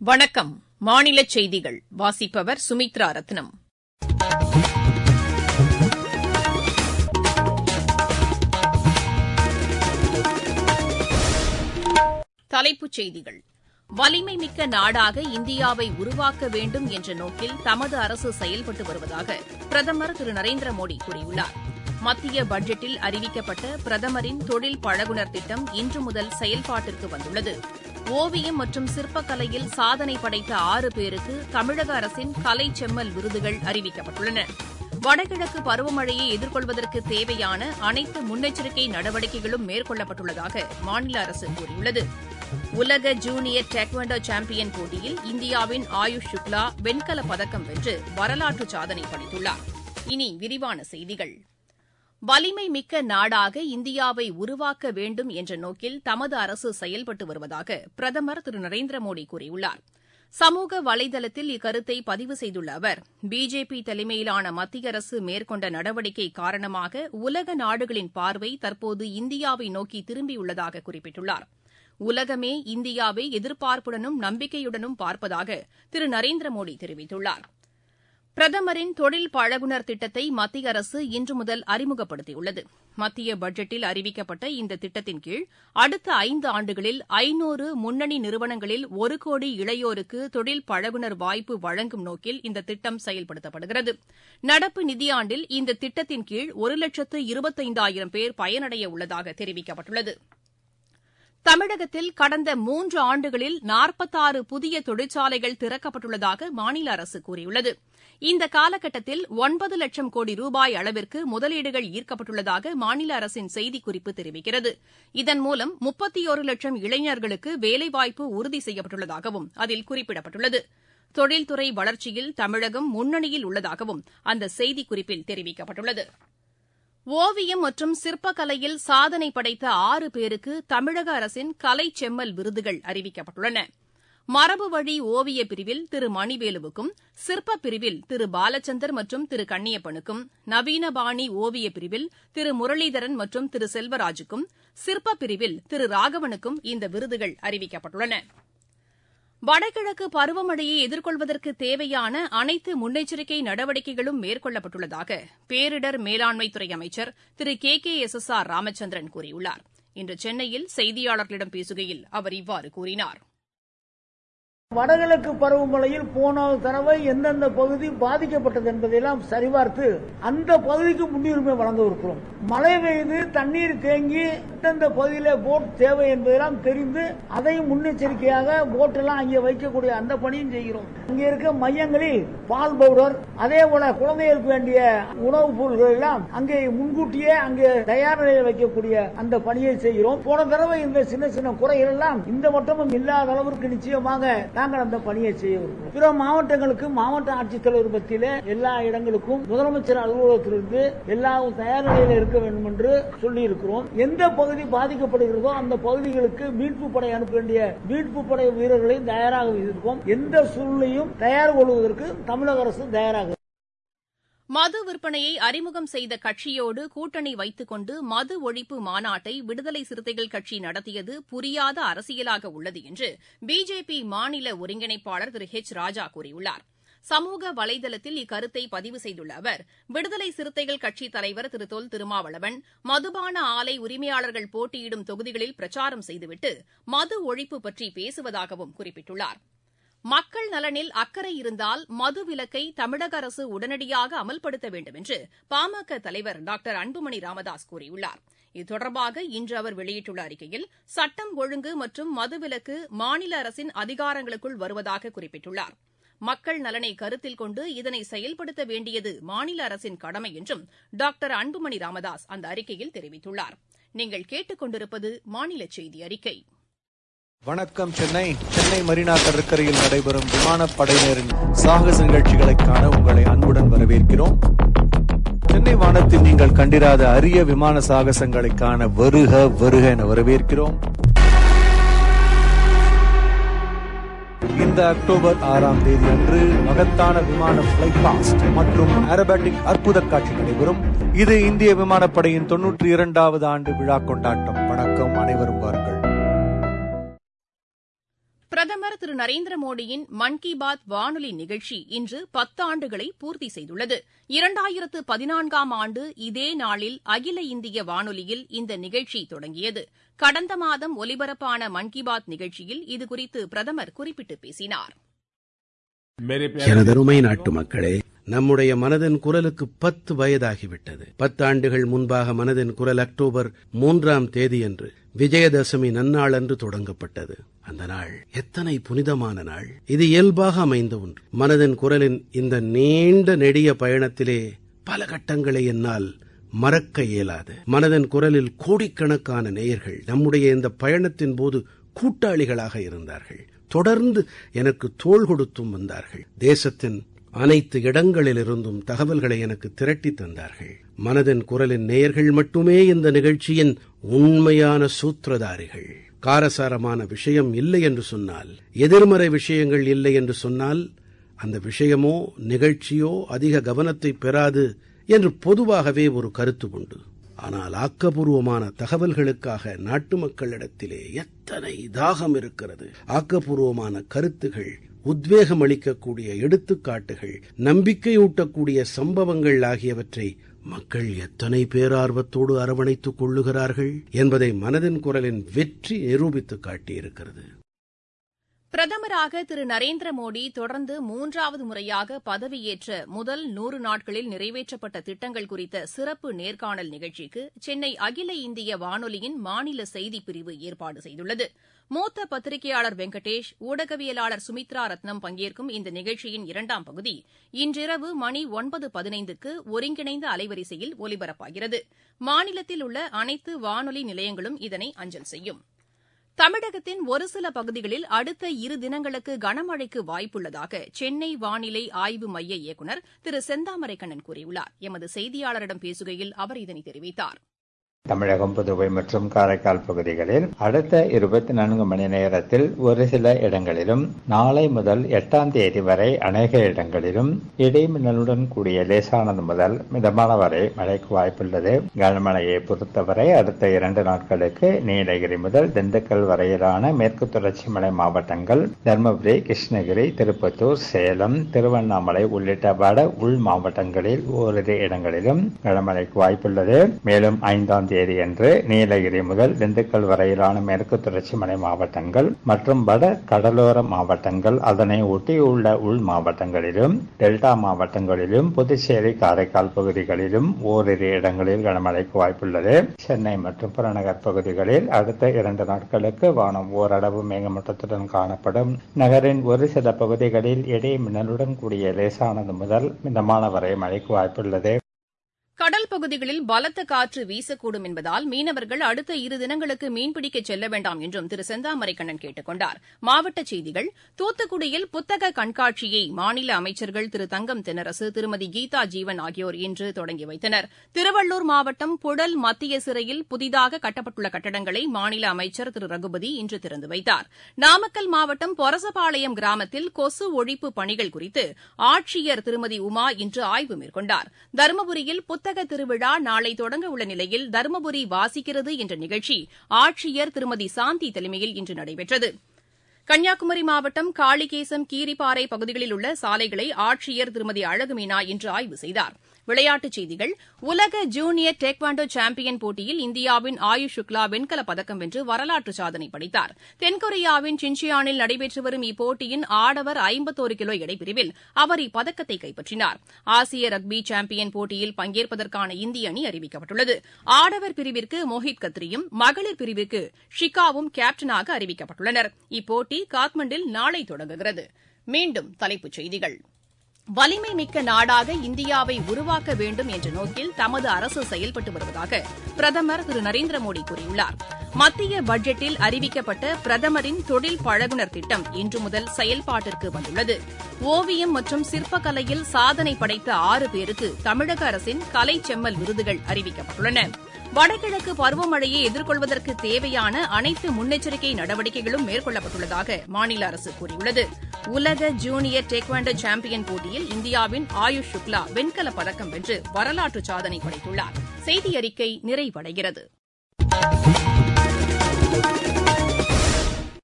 வணக்கம் மாநில செய்திகள் வாசிப்பவர் சுமித்ரா ரத்னம் தலைப்புச் செய்திகள் வலிமை மிக்க நாடாக இந்தியாவை உருவாக்க வேண்டும் என்ற நோக்கில் தமது அரசு செயல்பட்டு வருவதாக பிரதமர் திரு நரேந்திர மோடி கூறியுள்ளார் மத்திய பட்ஜெட்டில் அறிவிக்கப்பட்ட பிரதமரின் தொழில் பழகுனர் திட்டம் இன்று முதல் செயல்பாட்டிற்கு வந்துள்ளது ஓவியம் மற்றும் சிற்பக்கலையில் சாதனை படைத்த ஆறு பேருக்கு தமிழக அரசின் கலை செம்மல் விருதுகள் அறிவிக்கப்பட்டுள்ளன வடகிழக்கு பருவமழையை எதிர்கொள்வதற்கு தேவையான அனைத்து முன்னெச்சரிக்கை நடவடிக்கைகளும் மேற்கொள்ளப்பட்டுள்ளதாக மாநில அரசு கூறியுள்ளது உலக ஜூனியர் டேக்வாண்டோ சாம்பியன் போட்டியில் இந்தியாவின் ஆயுஷ் சுக்லா வெண்கலப் பதக்கம் வென்று வரலாற்று சாதனை படைத்துள்ளார் இனி விரிவான செய்திகள் வலிமை மிக்க நாடாக இந்தியாவை உருவாக்க வேண்டும் என்ற நோக்கில் தமது அரசு செயல்பட்டு வருவதாக பிரதமர் திரு நரேந்திர மோடி கூறியுள்ளார் சமூக வலைதளத்தில் இக்கருத்தை பதிவு செய்துள்ள அவர் பிஜேபி தலைமையிலான மத்திய அரசு மேற்கொண்ட நடவடிக்கை காரணமாக உலக நாடுகளின் பார்வை தற்போது இந்தியாவை நோக்கி திரும்பியுள்ளதாக குறிப்பிட்டுள்ளார் உலகமே இந்தியாவை எதிர்பார்ப்புடனும் நம்பிக்கையுடனும் பார்ப்பதாக திரு நரேந்திர மோடி தெரிவித்துள்ளார் பிரதமரின் தொழில் பழகுனர் திட்டத்தை மத்திய அரசு இன்று முதல் அறிமுகப்படுத்தியுள்ளது மத்திய பட்ஜெட்டில் அறிவிக்கப்பட்ட இந்த திட்டத்தின் கீழ் அடுத்த ஐந்து ஆண்டுகளில் ஐநூறு முன்னணி நிறுவனங்களில் ஒரு கோடி இளையோருக்கு தொழில் பழகுனர் வாய்ப்பு வழங்கும் நோக்கில் இந்த திட்டம் செயல்படுத்தப்படுகிறது நடப்பு நிதியாண்டில் இந்த திட்டத்தின் கீழ் ஒரு லட்சத்து இருபத்தைந்தாயிரம் பேர் பயனடைய உள்ளதாக தெரிவிக்கப்பட்டுள்ளது தமிழகத்தில் கடந்த மூன்று ஆண்டுகளில் நாற்பத்தாறு புதிய தொழிற்சாலைகள் திறக்கப்பட்டுள்ளதாக மாநில அரசு கூறியுள்ளது இந்த காலகட்டத்தில் ஒன்பது லட்சம் கோடி ரூபாய் அளவிற்கு முதலீடுகள் ஈர்க்கப்பட்டுள்ளதாக மாநில அரசின் செய்திக்குறிப்பு தெரிவிக்கிறது இதன் மூலம் முப்பத்தியோரு லட்சம் இளைஞர்களுக்கு வேலைவாய்ப்பு உறுதி செய்யப்பட்டுள்ளதாகவும் அதில் குறிப்பிடப்பட்டுள்ளது தொழில்துறை வளர்ச்சியில் தமிழகம் முன்னணியில் உள்ளதாகவும் அந்த செய்திக்குறிப்பில் தெரிவிக்கப்பட்டுள்ளது ஓவியம் மற்றும் சிற்பக்கலையில் சாதனை படைத்த ஆறு பேருக்கு தமிழக அரசின் கலை செம்மல் விருதுகள் அறிவிக்கப்பட்டுள்ளன மரபுவழி ஓவிய பிரிவில் திரு மணிவேலுவுக்கும் சிற்ப பிரிவில் திரு பாலச்சந்தர் மற்றும் திரு கண்ணியப்பனுக்கும் நவீனபாணி ஓவிய பிரிவில் திரு முரளிதரன் மற்றும் திரு செல்வராஜுக்கும் சிற்ப பிரிவில் திரு ராகவனுக்கும் இந்த விருதுகள் அறிவிக்கப்பட்டுள்ளன வடகிழக்கு பருவமழையை எதிர்கொள்வதற்கு தேவையான அனைத்து முன்னெச்சரிக்கை நடவடிக்கைகளும் மேற்கொள்ளப்பட்டுள்ளதாக பேரிடர் மேலாண்மைத்துறை அமைச்சர் திரு K K S S R Ramachandran கூறியுள்ளார் இன்று சென்னையில் செய்தியாளர்களிடம் பேசுகையில் அவர் இவ்வாறு கூறினார் வடகிழக்கு பருவமழையில் போன தடவை எந்தெந்த பகுதி பாதிக்கப்பட்டது என்பதையெல்லாம் சரிபார்த்து அந்த பகுதிக்கு முன்னுரிமை வழங்க இருக்கிறோம் மழை பெய்து தண்ணீர் தேங்கி எந்தெந்த பகுதியில போட் தேவை என்பதெல்லாம் தெரிந்து அதையும் முன்னெச்சரிக்கையாக போட் எல்லாம் அங்கே வைக்கக்கூடிய அந்த பணியும் செய்கிறோம் இங்கே இருக்க மையங்களில் பால் பவுடர் அதே போல குழந்தைகளுக்கு வேண்டிய உணவுப் பொருட்கள் எல்லாம் அங்கே முன்கூட்டியே அங்கே தயார் நிலையில் வைக்கக்கூடிய அந்த பணியை செய்கிறோம் போன தடவை இந்த சின்ன சின்ன குறைகள் எல்லாம் இந்த வட்டமும் இல்லாத அளவிற்கு நிச்சயமாக நாங்கள் அந்த பணியை செய்ய இருக்கிறோம் பிற மாவட்டங்களுக்கு மாவட்ட ஆட்சித்தலைவர் மத்தியில எல்லா இடங்களுக்கும் முதலமைச்சர் அலுவலகத்திலிருந்து எல்லாம் தயார் நிலையில் இருக்க வேண்டும் என்று சொல்லி இருக்கிறோம் எந்த பகுதி பாதிக்கப்படுகிறதோ அந்த பகுதிகளுக்கு மீட்பு படை அனுப்ப வேண்டிய மீட்பு படை வீரர்களை தயாராக வைத்திருக்கோம் எந்த சூழ்நிலையும் தயார் கொள்வதற்கு தமிழக அரசு தயாராக மது விற்பனையை அறிமுகம் செய்த கட்சியோடு கூட்டணி வைத்துக் கொண்டு மது ஒழிப்பு மாநாட்டை விடுதலை சிறுத்தைகள் கட்சி நடத்தியது புரியாத அரசியலாக உள்ளது என்று பிஜேபி மாநில ஒருங்கிணைப்பாளர் திரு ஹெச் ராஜா கூறியுள்ளார் சமூக வலைதளத்தில் இக்கருத்தை பதிவு செய்துள்ள அவர் விடுதலை சிறுத்தைகள் கட்சித் தலைவர் திரு தொல் திருமாவளவன் மதுபான ஆலை உரிமையாளர்கள் போட்டியிடும் தொகுதிகளில் பிரச்சாரம் செய்துவிட்டு மது ஒழிப்பு பற்றி பேசுவதாகவும் குறிப்பிட்டுள்ளார் மக்கள் நலனில் அக்கறை இருந்தால் மது விலக்கை தமிழக அரசு உடனடியாக அமல்படுத்த வேண்டும் என்று பாமக தலைவர் டாக்டர் அன்புமணி ராமதாஸ் கூறியுள்ளார் இது தொடர்பாக இன்று அவர் வெளியிட்டுள்ள அறிக்கையில் சட்டம் ஒழுங்கு மற்றும் மதுவிலக்கு மாநில அரசின் அதிகாரங்களுக்குள் வருவதாக குறிப்பிட்டுள்ளார் மக்கள் நலனை கருத்தில் கொண்டு இதனை செயல்படுத்த வேண்டியது மாநில அரசின் கடமை என்றும் டாக்டர் அன்புமணி ராமதாஸ் அந்த அறிக்கையில் தெரிவித்துள்ளார் நீங்கள் கேட்டுக் கொண்டிருப்பது மாநில செய்தி அறிக்கை வணக்கம் சென்னை சென்னை மெரினா கடற்கரையில் நடைபெறும் விமானப்படையினரின் சாகச நிகழ்ச்சிகளை காண உங்களை அன்புடன் வரவேற்கிறோம் சென்னை வானத்தில் நீங்கள் கண்டிராத அரிய விமான சாகசங்களை காண வருக வருக என வரவேற்கிறோம் இந்த அக்டோபர் ஆறாம் தேதி அன்று மகத்தான விமான பிளைட் பாஸ்ட் மற்றும் ஏரோபேட்டிக் அற்புத காட்சி நடைபெறும் இது இந்திய விமானப்படையின் தொன்னூற்றி இரண்டாவது ஆண்டு விழா கொண்டாட்டம் வணக்கம் அனைவரும் வாருங்கள் பிரதமர் திரு திரு நரேந்திர மோடியின் மன் கி பாத் வானொலி நிகழ்ச்சி இன்று பத்தாண்டுகளை பூர்த்தி செய்துள்ளது இரண்டாயிரத்து பதினான்காம் ஆண்டு இதே நாளில் அகில இந்திய வானொலியில் இந்த நிகழ்ச்சி தொடங்கியது கடந்த மாதம் ஒலிபரப்பான மன் கி பாத் நிகழ்ச்சியில் இதுகுறித்து பிரதமர் குறிப்பிட்டு பேசினார் எனதருமை நாட்டு மக்களே நம்முடைய மனதின் குரலுக்கு பத்து வயதாகிவிட்டது பத்தாண்டுகள் முன்பாக மனதின் குரல் அக்டோபர் மூன்றாம் தேதியன்று விஜயதசமி நன்னாளன்று தொடங்கப்பட்டது அந்த நாள் எத்தனை புனிதமான நாள் இது இயல்பாக அமைந்த ஒன்று மனதின் குரலின் இந்த நீண்ட நெடிய பயணத்திலே பல கட்டங்களை என்னால் மறக்க இயலாது மனதின் குரலில் கோடிக்கணக்கான நேயர்கள் நம்முடைய இந்த பயணத்தின் போது கூட்டாளிகளாக இருந்தார்கள் தொடர்ந்து எனக்கு தோள் கொடுத்தும் வந்தார்கள் தேசத்தின் அனைத்து இடங்களிலிருந்தும் தகவல்களை எனக்கு திரட்டித் தந்தார்கள் மனதின் குரலின் நேயர்கள் மட்டுமே இந்த நிகழ்ச்சியின் உண்மையான சூத்திரதாரிகள் காரசாரமான விஷயம் இல்லை என்று சொன்னால் எதிர்மறை விஷயங்கள் இல்லை என்று சொன்னால் அந்த விஷயமோ நிகழ்ச்சியோ அதிக கவனத்தை பெறாது என்று பொதுவாகவே ஒரு கருத்து உண்டு ஆனால் ஆக்கப்பூர்வமான தகவல்களுக்காக நாட்டு மக்களிடத்திலே எத்தனை தாகம் இருக்கிறது ஆக்கப்பூர்வமான கருத்துகள் உத்வேகம் அளிக்கக்கூடிய எடுத்துக்காட்டுகள் நம்பிக்கையூட்டக்கூடிய சம்பவங்கள் ஆகியவற்றை மக்கள் எத்தனை பேரார்வத்தோடு அரவணைத்துக் கொள்ளுகிறார்கள் என்பதை மனதின் குரலின் வெற்றி நிரூபித்துக் காட்டியிருக்கிறது பிரதமராக திரு நரேந்திர மோடி தொடர்ந்து மூன்றாவது முறையாக பதவியேற்ற முதல் நூறு நாட்களில் நிறைவேற்றப்பட்ட திட்டங்கள் குறித்த சிறப்பு நேர்காணல் நிகழ்ச்சிக்கு சென்னை அகில இந்திய வானொலியின் மாநில செய்திப் பிரிவு ஏற்பாடு செய்துள்ளது மூத்த பத்திரிகையாளர் வெங்கடேஷ் ஊடகவியலாளர் சுமித்ரா ரத்னம் பங்கேற்கும் இந்த நிகழ்ச்சியின் இரண்டாம் பகுதி இன்றிரவு மணி ஒன்பது பதினைந்துக்கு ஒருங்கிணைந்த அலைவரிசையில் ஒலிபரப்பாகிறது மாநிலத்தில் உள்ள அனைத்து வானொலி நிலையங்களும் இதனை அஞ்சல் செய்யும் தமிழகத்தின் ஒரு சில பகுதிகளில் அடுத்த இரு தினங்களுக்கு கனமழைக்கு வாய்ப்புள்ளதாக சென்னை வானிலை ஆய்வு மைய இயக்குநர் திரு செந்தாமரைக்கண்ணன் கூறியுள்ளார் எமது செய்தியாளரிடம் பேசுகையில் அவர் இதனை தெரிவித்தார் தமிழகம் புதுவை மற்றும் காரைக்கால் பகுதிகளில் அடுத்த இருபத்தி நான்கு மணி நேரத்தில் ஒரு சில இடங்களிலும் நாளை முதல் எட்டாம் தேதி வரை அநேக இடங்களிலும் இடைமின்னலுடன் கூடிய லேசானது முதல் மிதமான வரை மழைக்கு வாய்ப்புள்ளது கனமழையை பொறுத்தவரை அடுத்த இரண்டு நாட்களுக்கு நீலகிரி முதல் திண்டுக்கல் வரையிலான மேற்கு தொடர்ச்சி மலை மாவட்டங்கள் தருமபுரி கிருஷ்ணகிரி திருப்பத்தூர் சேலம் திருவண்ணாமலை உள்ளிட்ட வட உள் மாவட்டங்களில் ஓரிரு இடங்களிலும் கனமழைக்கு வாய்ப்புள்ளது மேலும் ஐந்தாம் தேதியன்று நீலகிரி முதல் திண்டுக்கல் வரையிலான மேற்கு தொடர்ச்சி மலை மாவட்டங்கள் மற்றும் வட கடலோர மாவட்டங்கள் அதனை ஒட்டியுள்ள உள் மாவட்டங்களிலும் டெல்டா மாவட்டங்களிலும் புதுச்சேரி காரைக்கால் பகுதிகளிலும் ஓரிரு இடங்களில் கனமழைக்கு வாய்ப்புள்ளது சென்னை மற்றும் புறநகர் பகுதிகளில் அடுத்த இரண்டு நாட்களுக்கு வானம் ஓரளவு மேகமூட்டத்துடன் காணப்படும் நகரின் ஒரு சில பகுதிகளில் இடி மின்னலுடன் கூடிய லேசானது முதல் மிதமான வரை மழைக்கு வாய்ப்புள்ளது கடல் பகுதிகளில் பலத்த காற்று வீசக்கூடும் என்பதால் மீனவர்கள் அடுத்த இரு தினங்களுக்கு மீன்பிடிக்க செல்ல வேண்டாம் என்றும் திரு செந்தாமரைக்கண்ணன் கேட்டுக் கொண்டார் மாவட்டச் செய்திகள் தூத்துக்குடியில் புத்தக கண்காட்சியை மாநில அமைச்சர்கள் திரு தங்கம் தென்னரசு திருமதி கீதா ஜீவன் ஆகியோர் இன்று தொடங்கி வைத்தனர் திருவள்ளூர் மாவட்டம் புழல் மத்திய சிறையில் புதிதாக கட்டப்பட்டுள்ள கட்டடங்களை மாநில அமைச்சர் திரு ரகுபதி இன்று திறந்து வைத்தார் நாமக்கல் மாவட்டம் பொரசபாளையம் கிராமத்தில் கொசு ஒழிப்பு பணிகள் குறித்து ஆட்சியர் திருமதி உமா இன்று ஆய்வு மேற்கொண்டார் தருமபுரியில் புத்தக திருவிழா நாளை தொடங்க உள்ள நிலையில் தருமபுரி வாசிக்கிறது என்ற நிகழ்ச்சி ஆட்சியர் திருமதி சாந்தி தலைமையில் இன்று நடைபெற்றது கன்னியாகுமரி மாவட்டம் காளிகேசம் கீரிப்பாறை பகுதிகளில் உள்ள சாலைகளை ஆட்சியர் திருமதி அழகுமீனா இன்று ஆய்வு செய்தார் விளையாட்டுச் செய்திகள் உலக ஜூனியர் டேக்வாண்டோ சாம்பியன் போட்டியில் இந்தியாவின் ஆயுஷ் சுக்லா வெண்கலப் பதக்கம் வென்று வரலாற்று சாதனை படைத்தார் தென்கொரியாவின் சின்சியானில் நடைபெற்று வரும் இப்போட்டியின் ஆடவர் ஐம்பத்தோரு கிலோ எடைப்பிரிவில் அவர் இப்பதக்கத்தை கைப்பற்றினார் ஆசிய ரக்பி சாம்பியன் போட்டியில் பங்கேற்பதற்கான இந்திய அணி அறிவிக்கப்பட்டுள்ளது ஆடவர் பிரிவிற்கு மோஹித் கத்ரியும் மகளிர் பிரிவிற்கு ஷிகாவும் கேப்டனாக அறிவிக்கப்பட்டுள்ளனர் இப்போட்டி காத்மண்டில் நாளை தொடங்குகிறது மீண்டும் தலைப்புச் செய்திகள் வலிமை மிக்க நாடாக இந்தியாவை உருவாக்க வேண்டும் என்ற நோக்கில் தமது அரசு செயல்பட்டு வருவதாக பிரதமர் திரு நரேந்திர மோடி கூறியுள்ளார் மத்திய பட்ஜெட்டில் அறிவிக்கப்பட்ட பிரதமரின் தொழில் பழகுனர் திட்டம் இன்று முதல் செயல்பாட்டிற்கு வந்துள்ளது ஓவியம் மற்றும் சிற்பக்கலையில் சாதனை படைத்த ஆறு பேருக்கு தமிழக அரசின் கலை செம்மல் விருதுகள் அறிவிக்கப்பட்டுள்ளன வடகிழக்கு பருவமழையை எதிர்கொள்வதற்கு தேவையான அனைத்து முன்னெச்சரிக்கை நடவடிக்கைகளும் மேற்கொள்ளப்பட்டுள்ளதாக மாநில அரசு கூறியுள்ளது உலக ஜூனியர் டேக்வாண்டோ சாம்பியன் போட்டியில் இந்தியாவின் ஆயுஷ் சுக்லா வெண்கலப் பதக்கம் வென்று வரலாற்று சாதனை படைத்துள்ளார் செய்தி அறிக்கை நிறைவடைகிறது